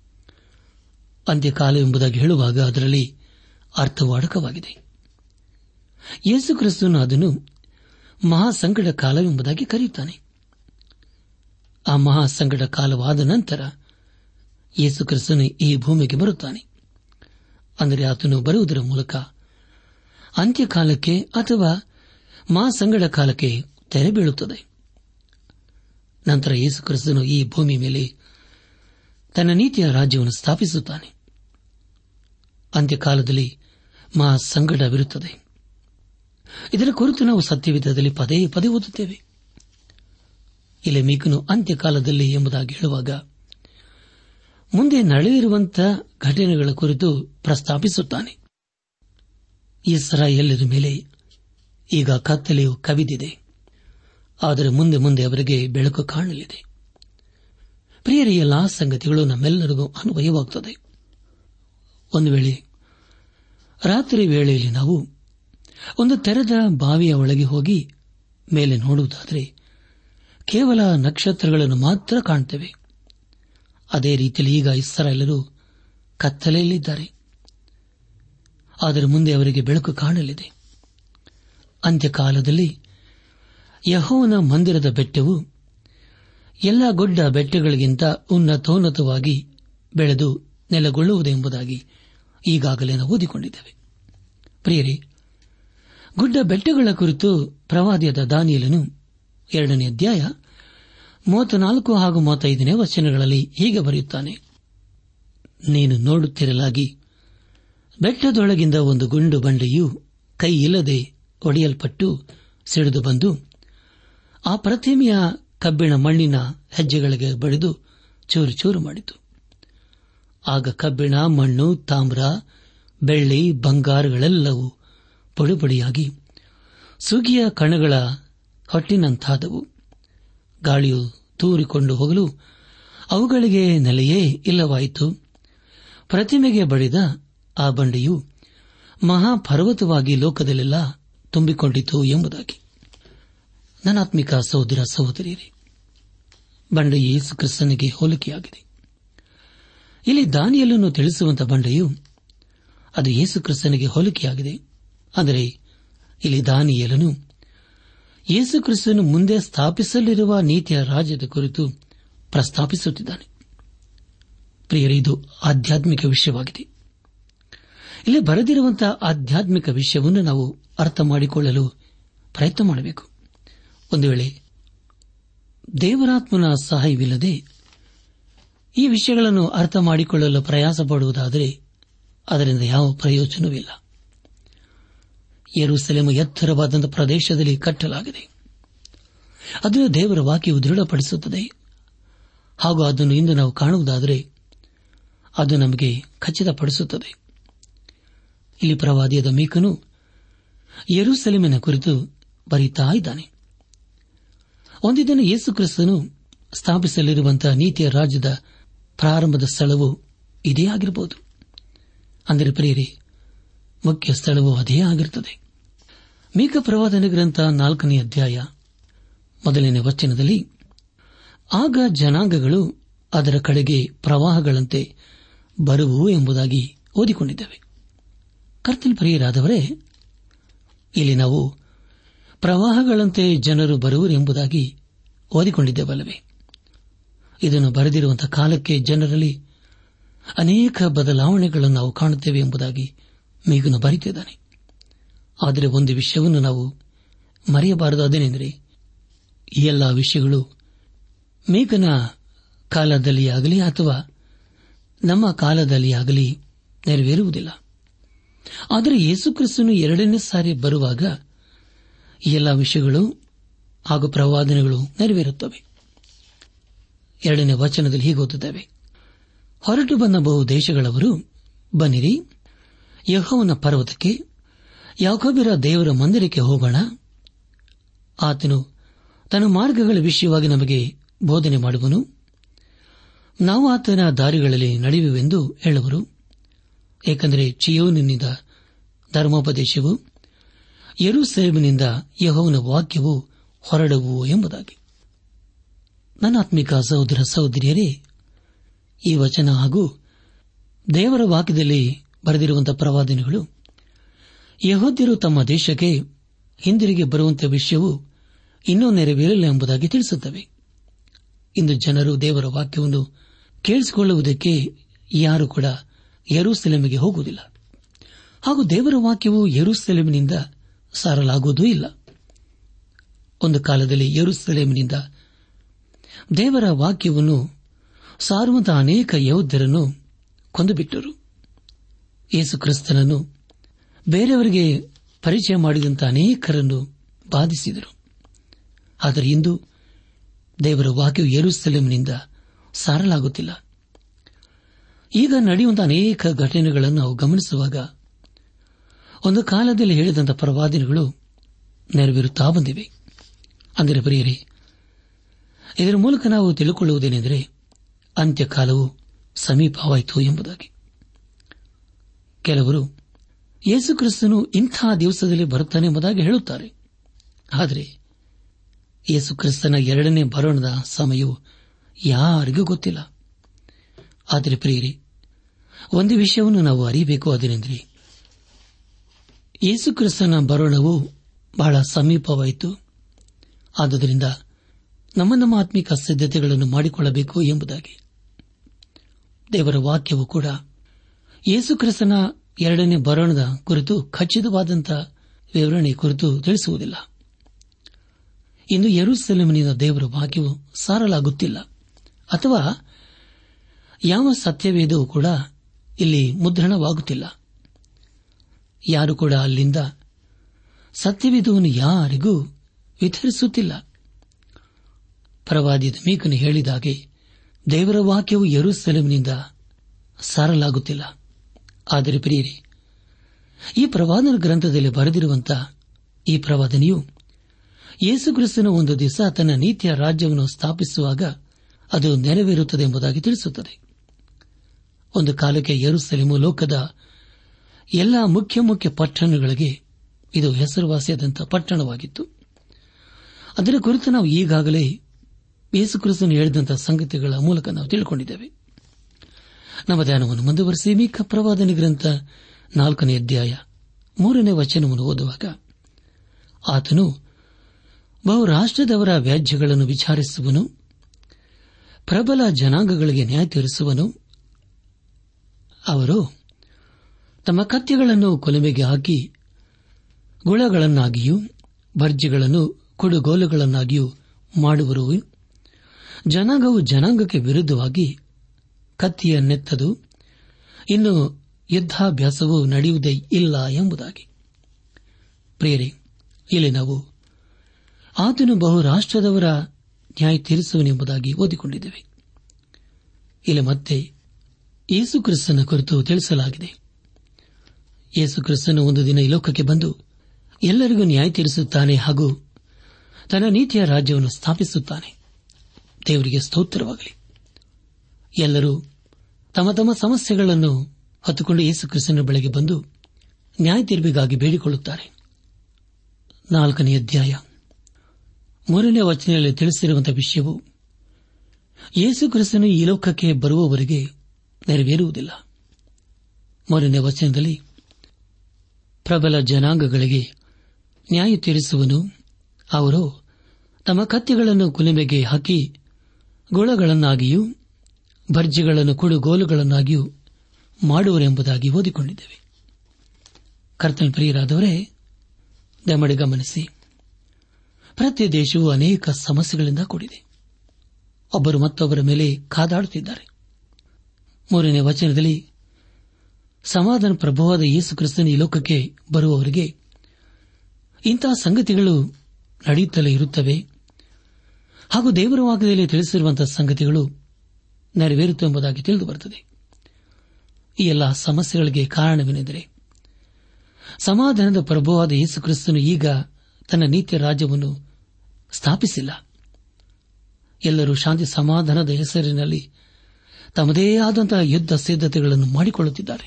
D: ಅಂತ್ಯಕಾಲ ಎಂಬುದಾಗಿ ಹೇಳುವಾಗ ಅದರಲ್ಲಿ ಅರ್ಥವು ಅಡಕವಾಗಿದೆ ಯೇಸು ಕ್ರಿಸ್ತನು ಅದನ್ನು ಮಹಾಸಂಕಟ ಕಾಲವೆಂಬುದಾಗಿ ಕರೆಯುತ್ತಾನೆ ಆ ಮಹಾಸಂಕಟ ಕಾಲವಾದ ನಂತರ ಯೇಸು ಕ್ರಿಸ್ತನು ಈ ಭೂಮಿಗೆ ಬರುತ್ತಾನೆ ಅಂದರೆ ಆತನು ಬರುವುದರ ಮೂಲಕ ಅಂತ್ಯಕಾಲಕ್ಕೆ ಅಥವಾ ಮಹಾಸಂಗಡ ಕಾಲಕ್ಕೆ ತೆರೆ ಬೀಳುತ್ತದೆ ನಂತರ ಯೇಸು ಕ್ರಿಸ್ತನು ಈ ಭೂಮಿ ಮೇಲೆ ತನ್ನ ನೀತಿಯ ರಾಜ್ಯವನ್ನು ಸ್ಥಾಪಿಸುತ್ತಾನೆ ಅಂತ್ಯಕಾಲದಲ್ಲಿ ಮಹಾ ಸಂಕಟವಿರುತ್ತದೆ ಇದರ ಕುರಿತು ನಾವು ಸತ್ಯವಿಧದಲ್ಲಿ ಪದೇ ಪದೇ ಓದುತ್ತೇವೆ ಇಲ್ಲಿ ಮೀಕನು ಅಂತ್ಯಕಾಲದಲ್ಲಿ ಎಂಬುದಾಗಿ ಹೇಳುವಾಗ ಮುಂದೆ ನಡೆದಿರುವಂತಹ ಘಟನೆಗಳ ಕುರಿತು ಪ್ರಸ್ತಾಪಿಸುತ್ತಾನೆ ಇಸ್ರಾಯೇಲರ ಮೇಲೆ ಈಗ ಕತ್ತಲೆಯು ಕವಿದಿದೆ ಆದರೆ ಮುಂದೆ ಮುಂದೆ ಅವರಿಗೆ ಬೆಳಕು ಕಾಣಲಿದೆ ಪ್ರಿಯರ ಎಲ್ಲಾ ಸಂಗತಿಗಳು ನಮ್ಮೆಲ್ಲರಿಗೂ ಅನ್ವಯವಾಗುತ್ತದೆ ಒಂದು ವೇಳೆ ರಾತ್ರಿ ವೇಳೆಯಲ್ಲಿ ನಾವು ಒಂದು ತೆರೆದ ಬಾವಿಯ ಒಳಗೆ ಹೋಗಿ ಮೇಲೆ ನೋಡುವುದಾದರೆ ಕೇವಲ ನಕ್ಷತ್ರಗಳನ್ನು ಮಾತ್ರ ಕಾಣುತ್ತೇವೆ ಅದೇ ರೀತಿಯಲ್ಲಿ ಈಗ ಇಸ್ರಾಯೇಲರು ಕತ್ತಲೆಯಲ್ಲಿದ್ದಾರೆ ಆದರೆ ಮುಂದೆ ಅವರಿಗೆ ಬೆಳಕು ಕಾಣಲಿದೆ ಅಂತ್ಯಕಾಲದಲ್ಲಿ ಯಹೋವನ ಮಂದಿರದ ಬೆಟ್ಟವು ಎಲ್ಲ ಗುಡ್ಡ ಬೆಟ್ಟಗಳಿಗಿಂತ ಉನ್ನತೋನ್ನತವಾಗಿ ಬೆಳೆದು ನೆಲೆಗೊಳ್ಳುವುದೆಂಬುದಾಗಿ ಈಗಾಗಲೇ ನಾವು ಓದಿಕೊಂಡಿದ್ದೇವೆ ಪ್ರಿಯರೇ ಗುಡ್ಡ ಬೆಟ್ಟಗಳ ಕುರಿತು ಪ್ರವಾದಿಯಾದ ದಾನಿಯಲನು ಎರಡನೇ ಅಧ್ಯಾಯ ಮೂವತ್ನಾಲ್ಕು ಹಾಗೂ ಮೂವತ್ತೈದನೇ ವಚನಗಳಲ್ಲಿ ಹೀಗೆ ಬರೆಯುತ್ತಾನೆ ನೀನು ನೋಡುತ್ತಿರಲಾಗಿ ಬೆಟ್ಟದೊಳಗಿಂದ ಒಂದು ಗುಂಡು ಬಂಡೆಯು ಕೈ ಇಲ್ಲದೆ ಒಡೆಯಲ್ಪಟ್ಟು ಸಿಡಿದು ಬಂದು ಆ ಪ್ರತಿಮೆಯ ಕಬ್ಬಿಣ ಮಣ್ಣಿನ ಹೆಜ್ಜೆಗಳಿಗೆ ಬಡಿದು ಚೂರು ಚೂರು ಮಾಡಿತು ಆಗ ಕಬ್ಬಿಣ ಮಣ್ಣು ತಾಮ್ರ ಬೆಳ್ಳಿ ಬಂಗಾರಗಳೆಲ್ಲವೂ ಪುಡಿಪುಡಿಯಾಗಿ ಸುಗಿಯ ಕಣಗಳ ಹೊಟ್ಟಿನಂತಾದವು ಗಾಳಿಯು ತೂರಿಕೊಂಡು ಹೋಗಲು ಅವುಗಳಿಗೆ ನೆಲೆಯೇ ಇಲ್ಲವಾಯಿತು ಪ್ರತಿಮೆಗೆ ಬಡಿದ ಆ ಬಂಡೆಯು ಮಹಾಪರ್ವತವಾಗಿ ಲೋಕದಲ್ಲೆಲ್ಲ ತುಂಬಿಕೊಂಡಿತು ಎಂಬುದಾಗಿ ನನಾತ್ಮಿಕ ಸಹೋದರ ಸಹೋದರಿಯರೇ ಬಂಡೆ ಯೇಸು ಕ್ರಿಸ್ತನಿಗೆ ಹೋಲಿಕೆಯಾಗಿದೆ ಇಲ್ಲಿ ದಾನಿಯಲ್ಲನ್ನು ತಿಳಿಸುವಂತಹ ಬಂಡೆಯು ಅದು ಯೇಸು ಕ್ರಿಸ್ತನಿಗೆ ಹೋಲಿಕೆಯಾಗಿದೆ ಆದರೆ ಇಲ್ಲಿ ದಾನಿಯಲನು ಯೇಸು ಕ್ರಿಸ್ತನು ಮುಂದೆ ಸ್ಥಾಪಿಸಲಿರುವ ನೀತಿಯ ರಾಜ್ಯದ ಕುರಿತು ಪ್ರಸ್ತಾಪಿಸುತ್ತಿದ್ದಾನೆ ಪ್ರಿಯರೇ ಇದು ಆಧ್ಯಾತ್ಮಿಕ ವಿಷಯವಾಗಿದೆ ಇಲ್ಲಿ ಬರೆದಿರುವಂತಹ ಆಧ್ಯಾತ್ಮಿಕ ವಿಷಯವನ್ನು ನಾವು ಅರ್ಥ ಮಾಡಿಕೊಳ್ಳಲು ಪ್ರಯತ್ನ ಮಾಡಬೇಕು ಒಂದು ವೇಳೆ ದೇವರಾತ್ಮನ ಸಹಾಯವಿಲ್ಲದೆ ಈ ವಿಷಯಗಳನ್ನು ಅರ್ಥ ಮಾಡಿಕೊಳ್ಳಲು ಪ್ರಯಾಸ ಪಡುವುದಾದರೆ ಅದರಿಂದ ಯಾವ ಪ್ರಯೋಜನವಿಲ್ಲ ಯರುಸೆಲೆಮ ಎತ್ತರವಾದಂಥ ಪ್ರದೇಶದಲ್ಲಿ ಕಟ್ಟಲಾಗಿದೆ ಅದು ದೇವರ ವಾಕ್ಯವು ದೃಢಪಡಿಸುತ್ತದೆ ಹಾಗೂ ಅದನ್ನು ಇಂದು ನಾವು ಕಾಣುವುದಾದರೆ ಅದು ನಮಗೆ ಖಚಿತಪಡಿಸುತ್ತದೆ ಇಲ್ಲಿ ಪ್ರವಾದಿಯಾದ ಮೀಕನು ಯರುಸೆಲೆಮಿನ ಕುರಿತು ಬರೀತಾ ಇದ್ದಾನೆ ಒಂದು ದಿನ ಯೇಸು ಕ್ರಿಸ್ತನು ಸ್ಥಾಪಿಸಲಿರುವಂತಹ ನೀತಿಯ ರಾಜ್ಯದ ಪ್ರಾರಂಭದ ಸ್ಥಳವು ಇದೇ ಆಗಿರಬಹುದು ಅಂದರೆ ಪ್ರಿಯರೇ ಮುಖ್ಯ ಸ್ಥಳವು ಅದೇ ಆಗಿರುತ್ತದೆ ಮೀಕ ಪ್ರವಾದನ ಗ್ರಂಥ ನಾಲ್ಕನೇ ಅಧ್ಯಾಯ ಮೊದಲನೇ ವಚನದಲ್ಲಿ ಆಗ ಜನಾಂಗಗಳು ಅದರ ಕಡೆಗೆ ಪ್ರವಾಹಗಳಂತೆ ಬರುವು ಎಂಬುದಾಗಿ ಓದಿಕೊಂಡಿದ್ದೇವೆ ಕರ್ತಲ್ ಪ್ರಿಯರಾದವರೇ ಇಲ್ಲಿ ನಾವು ಪ್ರವಾಹಗಳಂತೆ ಜನರು ಬರುವರು ಎಂಬುದಾಗಿ ಓದಿಕೊಂಡಿದ್ದೇವಲ್ಲವೇ ಇದನ್ನು ಬರೆದಿರುವಂತಹ ಕಾಲಕ್ಕೆ ಜನರಲ್ಲಿ ಅನೇಕ ಬದಲಾವಣೆಗಳನ್ನು ನಾವು ಕಾಣುತ್ತೇವೆ ಎಂಬುದಾಗಿ ಮೇಗನು ಬರೆತಿದ್ದಾನೆ ಆದರೆ ಒಂದು ವಿಷಯವನ್ನು ನಾವು ಮರೆಯಬಾರದು ಅದೇನೆಂದರೆ ಈ ಎಲ್ಲ ವಿಷಯಗಳು ಮೇಘನ ಕಾಲದಲ್ಲಿ ಆಗಲಿ ಅಥವಾ ನಮ್ಮ ಕಾಲದಲ್ಲಿ ಆಗಲಿ ನೆರವೇರುವುದಿಲ್ಲ ಆದರೆ ಯೇಸುಕ್ರಿಸ್ತನು ಎರಡನೇ ಸಾರಿ ಬರುವಾಗ ಈ ಎಲ್ಲ ವಿಷಯಗಳು ಹಾಗೂ ಪ್ರವಾದನೆಗಳು ನೆರವೇರುತ್ತವೆ ಎರಡನೇ ವಚನದಲ್ಲಿ ಹೀಗೆ ಓದುತ್ತವೆ ಹೊರಟು ಬಂದ ಬಹು ದೇಶಗಳವರು ಬನ್ನಿರಿ ಯಹೋವನ ಪರ್ವತಕ್ಕೆ ಯಾಕೋಬಿರ ದೇವರ ಮಂದಿರಕ್ಕೆ ಹೋಗೋಣ ಆತನು ತನ್ನ ಮಾರ್ಗಗಳ ವಿಷಯವಾಗಿ ನಮಗೆ ಬೋಧನೆ ಮಾಡುವನು ನಾವು ಆತನ ದಾರಿಗಳಲ್ಲಿ ನಡೆಯುವೆಂದು ಹೇಳುವರು ಏಕೆಂದರೆ ಚಿಯೋನಿಂದ ಧರ್ಮೋಪದೇಶವು ಯರುಸೇಬಿನಿಂದ ಯಹೋವನ ವಾಕ್ಯವು ಹೊರಡುವು ಎಂಬುದಾಗಿ ನನ್ನಾತ್ಮಿಕ ಸಹೋದರ ಸಹೋದರಿಯರೇ ಈ ವಚನ ಹಾಗೂ ದೇವರ ವಾಕ್ಯದಲ್ಲಿ ಬರೆದಿರುವಂತಹ ಪ್ರವಾದನೆಗಳು ಯಹೋದ್ಯರು ತಮ್ಮ ದೇಶಕ್ಕೆ ಹಿಂದಿರುಗಿ ಬರುವಂತಹ ವಿಷಯವು ಇನ್ನೂ ನೆರವೇರಿಲ್ಲ ಎಂಬುದಾಗಿ ತಿಳಿಸುತ್ತವೆ ಇಂದು ಜನರು ದೇವರ ವಾಕ್ಯವನ್ನು ಕೇಳಿಸಿಕೊಳ್ಳುವುದಕ್ಕೆ ಯಾರು ಕೂಡ ಯರೂಸೆಲೆಮಿಗೆ ಹೋಗುವುದಿಲ್ಲ ಹಾಗೂ ದೇವರ ವಾಕ್ಯವು ಯರೂಸೆಲೆಮಿನಿಂದ ಸಾರಲಾಗುವುದೂ ಇಲ್ಲ ಒಂದು ಕಾಲದಲ್ಲಿ ಯರೂಸೆಲೆಮಿನಿಂದ ದೇವರ ವಾಕ್ಯವನ್ನು ಸಾರುವಂತಹ ಅನೇಕ ಯೋಧರನ್ನು ಕೊಂದುಬಿಟ್ಟರು ಯೇಸು ಕ್ರಿಸ್ತನನ್ನು ಬೇರೆಯವರಿಗೆ ಪರಿಚಯ ಮಾಡಿದಂಥ ಅನೇಕರನ್ನು ಬಾಧಿಸಿದರು ಆದರೆ ಇಂದು ದೇವರ ವಾಕ್ಯವು ಯರುಸೆಲೆಂನಿಂದ ಸಾರಲಾಗುತ್ತಿಲ್ಲ ಈಗ ನಡೆಯುವಂತಹ ಅನೇಕ ಘಟನೆಗಳನ್ನು ನಾವು ಗಮನಿಸುವಾಗ ಒಂದು ಕಾಲದಲ್ಲಿ ಹೇಳಿದಂಥ ಪ್ರವಾದನೆಗಳು ನೆರವೇರುತ್ತಾ ಬಂದಿವೆ ಅಂದರೆ ಪ್ರಿಯರೇ ಇದರ ಮೂಲಕ ನಾವು ತಿಳಿದುಕೊಳ್ಳುವುದೇನೆಂದರೆ ಅಂತ್ಯಕಾಲವು ಸಮೀಪವಾಯಿತು ಎಂಬುದಾಗಿ ಕೆಲವರು ಯೇಸುಕ್ರಿಸ್ತನು ಇಂಥ ದಿವಸದಲ್ಲಿ ಬರುತ್ತಾನೆ ಎಂಬುದಾಗಿ ಹೇಳುತ್ತಾರೆ ಆದರೆ ಯೇಸುಕ್ರಿಸ್ತನ ಎರಡನೇ ಬರೋಣದ ಸಮಯವು ಯಾರಿಗೂ ಗೊತ್ತಿಲ್ಲ ಆದರೆ ಪ್ರಿಯರಿ ಒಂದು ವಿಷಯವನ್ನು ನಾವು ಅರಿಯಬೇಕು ಅದನೆಂದರೆ ಯೇಸುಕ್ರಿಸ್ತನ ಬರೋಣವು ಬಹಳ ಸಮೀಪವಾಯಿತು ಆದುದರಿಂದ ನಮ್ಮ ನಮ್ಮ ಆತ್ಮಿಕ ಸಿದ್ಧತೆಗಳನ್ನು ಮಾಡಿಕೊಳ್ಳಬೇಕು ಎಂಬುದಾಗಿ ದೇವರ ವಾಕ್ಯವು ಕೂಡ ಯೇಸುಕ್ರಿಸ್ತನ ಎರಡನೇ ಬರೋಣದ ಕುರಿತು ಖಚಿತವಾದಂತಹ ವಿವರಣೆ ಕುರಿತು ತಿಳಿಸುವುದಿಲ್ಲ ಇನ್ನು ಯರುಸೆಲೆಮನಿನ ದೇವರ ವಾಕ್ಯವು ಸಾರಲಾಗುತ್ತಿಲ್ಲ ಅಥವಾ ಯಾವ ಸತ್ಯವೇದವೂ ಕೂಡ ಇಲ್ಲಿ ಮುದ್ರಣವಾಗುತ್ತಿಲ್ಲ ಯಾರು ಕೂಡ ಅಲ್ಲಿಂದ ಸತ್ಯವೇದವನ್ನು ಯಾರಿಗೂ ವಿತರಿಸುತ್ತಿಲ್ಲ ಪ್ರವಾದಿದ ಮೀಕನು ಹೇಳಿದಾಗೆ ದೇವರ ವಾಕ್ಯವು ಯರುಸೆಲೆಮಿನಿಂದ ಸಾರಲಾಗುತ್ತಿಲ್ಲ ಆದರೆ ಪ್ರಿಯರಿ ಈ ಪ್ರವಾದನ ಗ್ರಂಥದಲ್ಲಿ ಬರೆದಿರುವಂತಹ ಈ ಪ್ರವಾದನೆಯು ಯೇಸುಕ್ರಿಸ್ತನ ಒಂದು ದಿವಸ ತನ್ನ ನೀತಿಯ ರಾಜ್ಯವನ್ನು ಸ್ಥಾಪಿಸುವಾಗ ಅದು ನೆರವೇರುತ್ತದೆ ಎಂಬುದಾಗಿ ತಿಳಿಸುತ್ತದೆ ಒಂದು ಕಾಲಕ್ಕೆ ಯರುಸಲೇಮು ಲೋಕದ ಎಲ್ಲ ಮುಖ್ಯ ಮುಖ್ಯ ಪಟ್ಟಣಗಳಿಗೆ ಇದು ಹೆಸರುವಾಸಿಯಾದಂತಹ ಪಟ್ಟಣವಾಗಿತ್ತು ಅದರ ಕುರಿತು ನಾವು ಈಗಾಗಲೇ ಯೇಸುಕ್ರಿಸ್ತನು ಹೇಳಿದಂತಹ ಸಂಗತಿಗಳ ಮೂಲಕ ನಾವು ತಿಳಿದುಕೊಂಡಿದ್ದೇವೆ ನಮ್ಮ ಧ್ಯಾನವನ್ನು ಮುಂದುವರೆಸಿ ಮೀಕ ಪ್ರವಾದನೆ ಗ್ರಂಥ ನಾಲ್ಕನೇ ಅಧ್ಯಾಯ ಮೂರನೇ ವಚನವನ್ನು ಓದುವಾಗ ಆತನು ಬಹುರಾಷ್ಟದವರ ವ್ಯಾಜ್ಯಗಳನ್ನು ವಿಚಾರಿಸುವನು ಪ್ರಬಲ ಜನಾಂಗಗಳಿಗೆ ನ್ಯಾಯ ತೀರಿಸುವನು ಅವರು ತಮ್ಮ ಕತ್ಯಗಳನ್ನು ಕೊಲಮೆಗೆ ಹಾಕಿ ಗುಳಗಳನ್ನಾಗಿಯೂ ಭರ್ಜಿಗಳನ್ನು ಕುಡುಗೋಲುಗಳನ್ನಾಗಿಯೂ ಮಾಡುವರು ಜನಾಂಗವು ಜನಾಂಗಕ್ಕೆ ವಿರುದ್ಧವಾಗಿ ಕತ್ತಿಯನ್ನೆತ್ತದು ಇನ್ನು ಯುದ್ಧಾಭ್ಯಾಸವು ನಡೆಯುವುದೇ ಇಲ್ಲ ಎಂಬುದಾಗಿ ಪ್ರಿಯರೇ ಇಲ್ಲಿ ನಾವು ಆತನು ಬಹುರಾಷ್ಟದವರ ನ್ಯಾಯ ತೀರಿಸುವನೆಂಬುದಾಗಿ ಓದಿಕೊಂಡಿದ್ದೇವೆ ಇಲ್ಲಿ ಮತ್ತೆ ಯೇಸು ಕ್ರಿಸ್ತನ ಕುರಿತು ತಿಳಿಸಲಾಗಿದೆ ಯೇಸು ಕ್ರಿಸ್ತನು ಒಂದು ದಿನ ಈ ಲೋಕಕ್ಕೆ ಬಂದು ಎಲ್ಲರಿಗೂ ನ್ಯಾಯ ತೀರಿಸುತ್ತಾನೆ ಹಾಗೂ ತನ್ನ ನೀತಿಯ ರಾಜ್ಯವನ್ನು ಸ್ಥಾಪಿಸುತ್ತಾನೆ ದೇವರಿಗೆ ಸ್ತೋತ್ರವಾಗಲಿ ಎಲ್ಲರೂ ತಮ್ಮ ತಮ್ಮ ಸಮಸ್ಯೆಗಳನ್ನು ಹೊತ್ತುಕೊಂಡು ಯೇಸು ಕ್ರಿಸ್ತನ ಬಳಿಗೆ ಬಂದು ನ್ಯಾಯ ತೀರ್ಪಿಗಾಗಿ ಬೇಡಿಕೊಳ್ಳುತ್ತಾರೆ ನಾಲ್ಕನೇ ಅಧ್ಯಾಯ ಮೂರನೇ ವಚನದಲ್ಲಿ ತಿಳಿಸಿರುವಂತಹ ವಿಷಯವು ಯೇಸು ಕ್ರಿಸ್ತನು ಈ ಲೋಕಕ್ಕೆ ಬರುವವರೆಗೆ ನೆರವೇರುವುದಿಲ್ಲ ಮೂರನೇ ವಚನದಲ್ಲಿ ಪ್ರಬಲ ಜನಾಂಗಗಳಿಗೆ ನ್ಯಾಯ ತೀರಿಸುವನು ಅವರು ತಮ್ಮ ಕತ್ತಿಗಳನ್ನು ಕುಲಿಮೆಗೆ ಹಾಕಿ ಗುಳಗಳನ್ನಾಗಿಯೂ ಭರ್ಜಿಗಳನ್ನು ಕುಡುಗೋಲುಗಳನ್ನಾಗಿಯೂ ಮಾಡುವರೆಂಬುದಾಗಿ ಓದಿಕೊಂಡಿದ್ದೇವೆ ಕರ್ತನ ಪ್ರಿಯರಾದವರೇ ದಯಮಾಡಿ ಗಮನಿಸಿ ಪ್ರತಿ ದೇಶವು ಅನೇಕ ಸಮಸ್ಯೆಗಳಿಂದ ಕೂಡಿದೆ ಒಬ್ಬರು ಮತ್ತೊಬ್ಬರ ಮೇಲೆ ಕಾದಾಡುತ್ತಿದ್ದಾರೆ ಮೂರನೇ ವಚನದಲ್ಲಿ ಸಮಾಧಾನ ಪ್ರಭುವಾದ ಯೇಸು ಕ್ರಿಸ್ತನ ಈ ಲೋಕಕ್ಕೆ ಬರುವವರಿಗೆ ಇಂತಹ ಸಂಗತಿಗಳು ನಡೆಯುತ್ತಲೇ ಇರುತ್ತವೆ ಹಾಗೂ ದೇವರ ವಾಕ್ಯದಲ್ಲಿ ತಿಳಿಸಿರುವಂತಹ ಸಂಗತಿಗಳು ನೆರವೇರುತ್ತವೆ ಎಂಬುದಾಗಿ ತಿಳಿದು ಬರುತ್ತದೆ ಈ ಎಲ್ಲ ಸಮಸ್ಯೆಗಳಿಗೆ ಕಾರಣವೇನೆಂದರೆ ಸಮಾಧಾನದ ಪ್ರಭುವಾದ ಯೇಸು ಕ್ರಿಸ್ತನು ಈಗ ತನ್ನ ನೀತಿಯ ರಾಜ್ಯವನ್ನು ಸ್ಥಾಪಿಸಿಲ್ಲ ಎಲ್ಲರೂ ಶಾಂತಿ ಸಮಾಧಾನದ ಹೆಸರಿನಲ್ಲಿ ತಮ್ಮದೇ ಆದಂತಹ ಯುದ್ಧ ಸಿದ್ದತೆಗಳನ್ನು ಮಾಡಿಕೊಳ್ಳುತ್ತಿದ್ದಾರೆ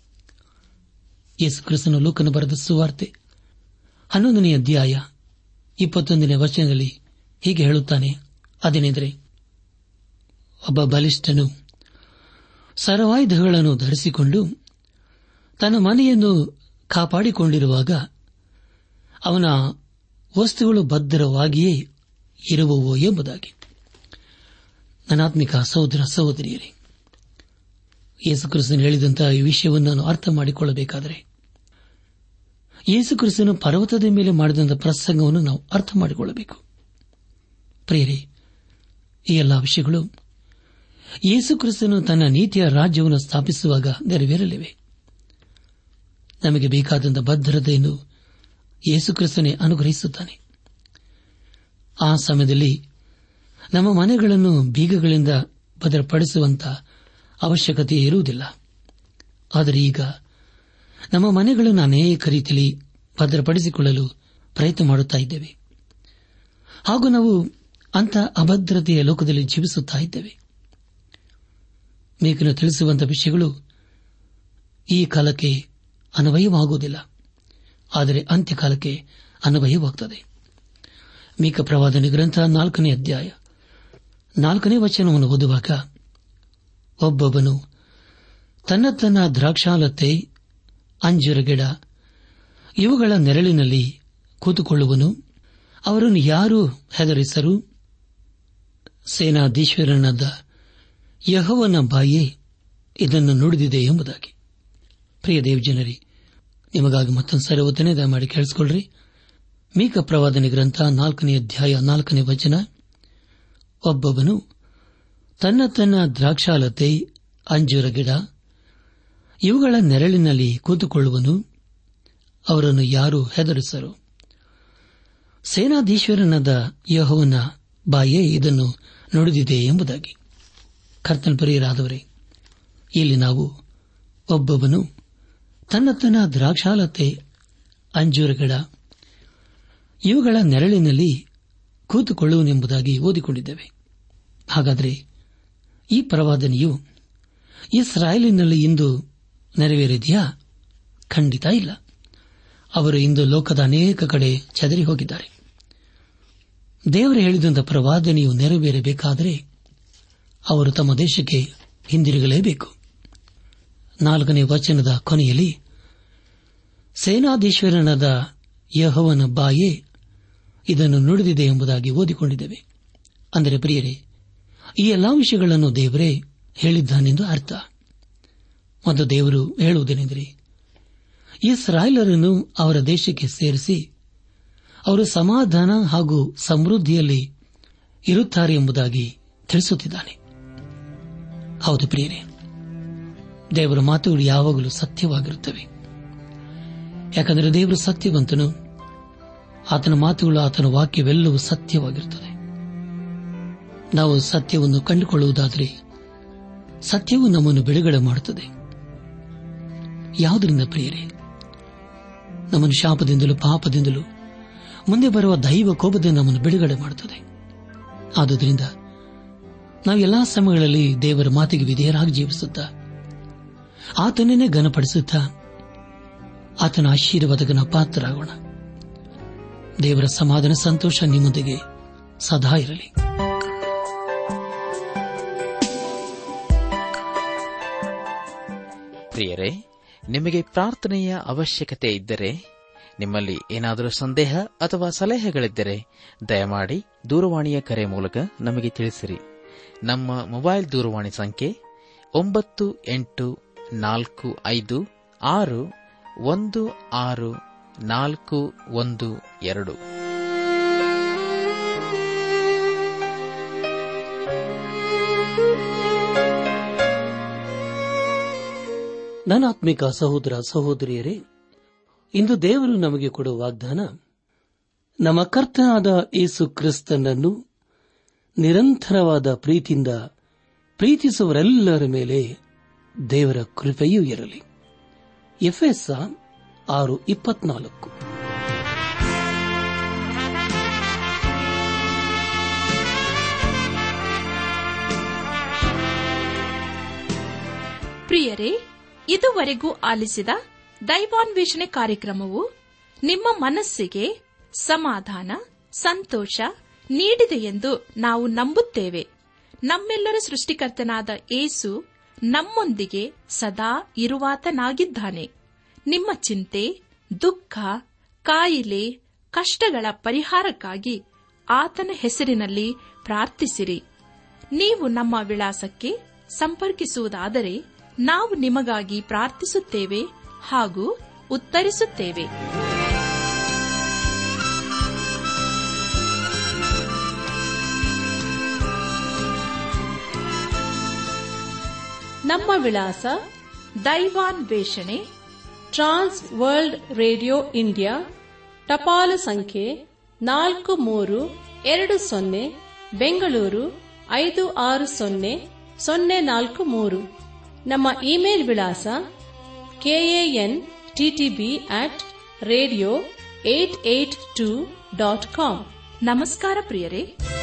D: ಯೇಸು ಕ್ರಿಸ್ತನು ಲೋಕನು ಬರೆದ ಸುವಾರ್ತೆ ಹನ್ನೊಂದನೇ ಅಧ್ಯಾಯ ಇಪ್ಪತ್ತೊಂದನೇ ವಚನದಲ್ಲಿ ಹೀಗೆ ಹೇಳುತ್ತಾನೆ ಅದೇನೆಂದರೆ ಒಬ್ಬ ಬಲಿಷ್ಠನು ಸರವಾಯುಧಗಳನ್ನು ಧರಿಸಿಕೊಂಡು ತನ್ನ ಮನೆಯನ್ನು ಕಾಪಾಡಿಕೊಂಡಿರುವಾಗ ಅವನ ವಸ್ತುಗಳು ಭದ್ರವಾಗಿಯೇ ಇರುವವೋ ಎಂಬುದಾಗಿ ನನಾತ್ಮಿಕ ಸಹೋದರ ಸಹೋದರಿಯರೇ ಯೇಸುಕ್ರಿಸ್ತನು ಹೇಳಿದಂತಹ ಈ ವಿಷಯವನ್ನು ನಾನು ಅರ್ಥ ಮಾಡಿಕೊಳ್ಳಬೇಕಾದರೆ ಯೇಸುಕ್ರಿಸ್ತನು ಪರ್ವತದ ಮೇಲೆ ಮಾಡಿದಂತಹ ಪ್ರಸಂಗವನ್ನು ನಾವು ಅರ್ಥ ಮಾಡಿಕೊಳ್ಳಬೇಕು ಪ್ರಿಯರೇ ಈ ಎಲ್ಲಾ ವಿಷಯಗಳು ಯೇಸುಕ್ರಿಸ್ತನು ತನ್ನ ನೀತಿಯ ರಾಜ್ಯವನ್ನು ಸ್ಥಾಪಿಸುವಾಗ ನೆರವೇರಲಿವೆ ನಮಗೆ ಬೇಕಾದಂತಹ ಭದ್ರತೆಯನ್ನು ಯೇಸುಕ್ರಿಸ್ತನೇ ಅನುಗ್ರಹಿಸುತ್ತಾನೆ ಆ ಸಮಯದಲ್ಲಿ ನಮ್ಮ ಮನೆಗಳನ್ನು ಬೀಗಗಳಿಂದ ಭದ್ರಪಡಿಸುವಂತಹ ಅವಶ್ಯಕತೆ ಇರುವುದಿಲ್ಲ ಆದರೆ ಈಗ ನಮ್ಮ ಮನೆಗಳನ್ನು ಅನೇಕ ರೀತಿಯಲ್ಲಿ ಭದ್ರಪಡಿಸಿಕೊಳ್ಳಲು ಪ್ರಯತ್ನ ಮಾಡುತ್ತಿದ್ದೇವೆ ಹಾಗೂ ನಾವು ಅಂಥ ಅಭದ್ರತೆಯ ಲೋಕದಲ್ಲಿ ಜೀವಿಸುತ್ತಾ ಇದ್ದೇವೆ ಮೇಕನು ತಿಳಿಸುವಂತಹ ವಿಷಯಗಳು ಈ ಕಾಲಕ್ಕೆ ಅನ್ವಯವಾಗುವುದಿಲ್ಲ ಆದರೆ ಅಂತ್ಯಕಾಲಕ್ಕೆ ಅನ್ವಯವಾಗುತ್ತದೆ ಮೀಕ ಪ್ರವಾದನೆ ಗ್ರಂಥ ನಾಲ್ಕನೇ ಅಧ್ಯಾಯ ನಾಲ್ಕನೇ ವಚನವನ್ನು ಓದುವಾಗ ಒಬ್ಬೊಬ್ಬನು ತನ್ನ ತನ್ನ ದ್ರಾಕ್ಷಾಲತೆ ಅಂಜೂರ ಗಿಡ ಇವುಗಳ ನೆರಳಿನಲ್ಲಿ ಕೂತುಕೊಳ್ಳುವನು ಅವರನ್ನು ಯಾರೂ ಹೆದರಿಸರು ಸೇನಾಧೀಶ್ವರನಾದ ಯಹೋವನ ಬಾಯೇ ಇದನ್ನು ನುಡಿದಿದೆ ಎಂಬುದಾಗಿ ಪ್ರಿಯ ದೇವಜನರಿ ನಿಮಗಾಗಿ ಮತ್ತೊಂದು ಸರಿ ಓದನೆ ದಯಮಾಡಿ ಕೇಳಿಸಿಕೊಳ್ಳ್ರಿ ಮೀಕ ಪ್ರವಾದನೆ ಗ್ರಂಥ ನಾಲ್ಕನೇ ಅಧ್ಯಾಯ ನಾಲ್ಕನೇ ವಚನ ಒಬ್ಬೊಬ್ಬನು ತನ್ನ ತನ್ನ ದ್ರಾಕ್ಷಾಲತೆ ಅಂಜೂರ ಗಿಡ ಇವುಗಳ ನೆರಳಿನಲ್ಲಿ ಕೂತುಕೊಳ್ಳುವನು ಅವರನ್ನು ಯಾರೂ ಹೆದರಿಸರು ಸೇನಾಧೀಶ್ವರನಾದ ಯಹೋವನ ಬಾಯೇ ಇದನ್ನು ನುಡಿದಿದೆ ಎಂಬುದಾಗಿ ಕರ್ತನ ಪ್ರಿಯರಾದವರೇ ಇಲ್ಲಿ ನಾವು ಒಬ್ಬೊಬ್ಬನು ತನ್ನತನ ದ್ರಾಕ್ಷಾಲತೆ ಅಂಜೂರ ಗಿಡ ಇವುಗಳ ನೆರಳಿನಲ್ಲಿ ಕೂತುಕೊಳ್ಳುವನೆಂಬುದಾಗಿ ಓದಿಕೊಂಡಿದ್ದೇವೆ ಹಾಗಾದರೆ ಈ ಪ್ರವಾದನೆಯು ಇಸ್ರಾಯೇಲಿನಲ್ಲಿ ಇಂದು ನೆರವೇರಿದೆಯಾ ಖಂಡಿತ ಇಲ್ಲ ಅವರು ಇಂದು ಲೋಕದ ಅನೇಕ ಕಡೆ ಚದರಿ ಹೋಗಿದ್ದಾರೆ ದೇವರು ಹೇಳಿದಂಥ ಪ್ರವಾದನೆಯು ನೆರವೇರಬೇಕಾದರೆ ಅವರು ತಮ್ಮ ದೇಶಕ್ಕೆ ಹಿಂದಿರುಗಲೇಬೇಕು ನಾಲ್ಕನೇ ವಚನದ ಕೊನೆಯಲ್ಲಿ ಸೇನಾಧೀಶ್ವರನಾದ ಯಹೋವನ ಬಾಯೇ ಇದನ್ನು ನುಡಿದಿದೆ ಎಂಬುದಾಗಿ ಓದಿಕೊಂಡಿದ್ದೇವೆ ಅಂದರೆ ಪ್ರಿಯರೇ ಈ ಎಲ್ಲಾ ವಿಷಯಗಳನ್ನು ದೇವರೇ ಹೇಳಿದ್ದಾನೆಂದು ಅರ್ಥ ಮತ್ತು ದೇವರು ಹೇಳುವುದೇನೆಂದರೆ ಇಸ್ರಾಯೇಲರನ್ನು ಅವರ ದೇಶಕ್ಕೆ ಸೇರಿಸಿ ಅವರು ಸಮಾಧಾನ ಹಾಗೂ ಸಮೃದ್ಧಿಯಲ್ಲಿ ಇರುತ್ತಾರೆ ಎಂಬುದಾಗಿ ತಿಳಿಸುತ್ತಿದ್ದಾನೆ ಹೌದು ಪ್ರಿಯರೇ ದೇವರ ಮಾತುಗಳು ಯಾವಾಗಲೂ ಸತ್ಯವಾಗಿರುತ್ತವೆ ಯಾಕಂದರೆ ದೇವರು ಸತ್ಯವಂತನು ಆತನ ಮಾತುಗಳು ಆತನ ವಾಕ್ಯವೆಲ್ಲವೂ ಸತ್ಯವಾಗಿರುತ್ತದೆ ನಾವು ಸತ್ಯವನ್ನು ಕಂಡುಕೊಳ್ಳುವುದಾದರೆ ಸತ್ಯವು ನಮ್ಮನ್ನು ಬಿಡುಗಡೆ ಮಾಡುತ್ತದೆ ಯಾವುದರಿಂದ ಪ್ರಿಯರೇ ನಮ್ಮನ್ನು ಶಾಪದಿಂದಲೂ ಪಾಪದಿಂದಲೂ ಮುಂದೆ ಬರುವ ದೈವ ಕೋಪದಿಂದ ನಮ್ಮನ್ನು ಬಿಡುಗಡೆ ಮಾಡುತ್ತದೆ ಆದುದರಿಂದ ನಾವು ಎಲ್ಲಾ ಸಮಯಗಳಲ್ಲಿ ದೇವರ ಮಾತಿಗೆ ವಿಧೇಯರಾಗಿ ಜೀವಿಸುತ್ತಾ ಆತನನ್ನೇ ಘನಪಡಿಸುತ್ತಾ ಆತನ ಆಶೀರ್ವಾದಕನ ಪಾತ್ರರಾಗೋಣ ದೇವರ ಸಮಾಧಾನ ಸಂತೋಷ ನಿಮ್ಮೊಂದಿಗೆ ಸದಾ ಇರಲಿ
F: ಪ್ರಿಯರೇ ನಿಮಗೆ ಪ್ರಾರ್ಥನೆಯ ಅವಶ್ಯಕತೆ ಇದ್ದರೆ ನಿಮ್ಮಲ್ಲಿ ಏನಾದರೂ ಸಂದೇಹ ಅಥವಾ ಸಲಹೆಗಳಿದ್ದರೆ ದಯಮಾಡಿ ದೂರವಾಣಿಯ ಕರೆ ಮೂಲಕ ನಮಗೆ ತಿಳಿಸಿರಿ ನಮ್ಮ ಮೊಬೈಲ್ ದೂರವಾಣಿ ಸಂಖ್ಯೆ ಒಂಬತ್ತು ಎಂಟು ನಾಲ್ಕು ಐದು ಆರು ಒಂದು ಆರು ನಾಲ್ಕು ಒಂದು ಎರಡು
D: ನನಾತ್ಮಿಕ ಸಹೋದರ ಸಹೋದರಿಯರೇ ಇಂದು ದೇವರು ನಮಗೆ ಕೊಡುವ ವಾಗ್ದಾನ ನಮ್ಮ ಕರ್ತನಾದ ಯೇಸು ಕ್ರಿಸ್ತನನ್ನು ನಿರಂತರವಾದ ಪ್ರೀತಿಯಿಂದ ಪ್ರೀತಿಸುವರೆಲ್ಲರ ಮೇಲೆ ದೇವರ ಕೃಪೆಯೂ ಇರಲಿ ಎಫ್ಎಸ್ ಆರು ಇಪ್ಪತ್ನಾಲ್ಕು
A: ಪ್ರಿಯರೇ ಇದುವರೆಗೂ ಆಲಿಸಿದ ದೈವಾನ್ವೇಷಣೆ ಕಾರ್ಯಕ್ರಮವು ನಿಮ್ಮ ಮನಸ್ಸಿಗೆ ಸಮಾಧಾನ ಸಂತೋಷ ನೀಡಿದೆ ಎಂದು ನಾವು ನಂಬುತ್ತೇವೆ ನಮ್ಮೆಲ್ಲರ ಸೃಷ್ಟಿಕರ್ತನಾದ ಏಸು ನಮ್ಮೊಂದಿಗೆ ಸದಾ ಇರುವಾತನಾಗಿದ್ದಾನೆ ನಿಮ್ಮ ಚಿಂತೆ ದುಃಖ ಕಾಯಿಲೆ ಕಷ್ಟಗಳ ಪರಿಹಾರಕ್ಕಾಗಿ ಆತನ ಹೆಸರಿನಲ್ಲಿ ಪ್ರಾರ್ಥಿಸಿರಿ ನೀವು ನಮ್ಮ ವಿಳಾಸಕ್ಕೆ ಸಂಪರ್ಕಿಸುವುದಾದರೆ ನಾವು ನಿಮಗಾಗಿ ಪ್ರಾರ್ಥಿಸುತ್ತೇವೆ ಹಾಗೂ ಉತ್ತರಿಸುತ್ತೇವೆ
B: ನಮ್ಮ ವಿಳಾಸ
A: ದೈವಾನ್ ವೇಷಣೆ
B: ಟ್ರಾನ್ಸ್ ವರ್ಲ್ಡ್ ರೇಡಿಯೋ ಇಂಡಿಯಾ ಟಪಾಲು ಸಂಖ್ಯೆ ನಾಲ್ಕು ಮೂರು ಎರಡು ಸೊನ್ನೆ ಬೆಂಗಳೂರು ಐದು ಆರು ಸೊನ್ನೆ ಸೊನ್ನೆ ನಾಲ್ಕು ಮೂರು ನಮ್ಮ ಇಮೇಲ್ ವಿಳಾಸ KAN TTB at radio eight eight two dot com
A: ನಮಸ್ಕಾರ ಪ್ರಿಯರೇ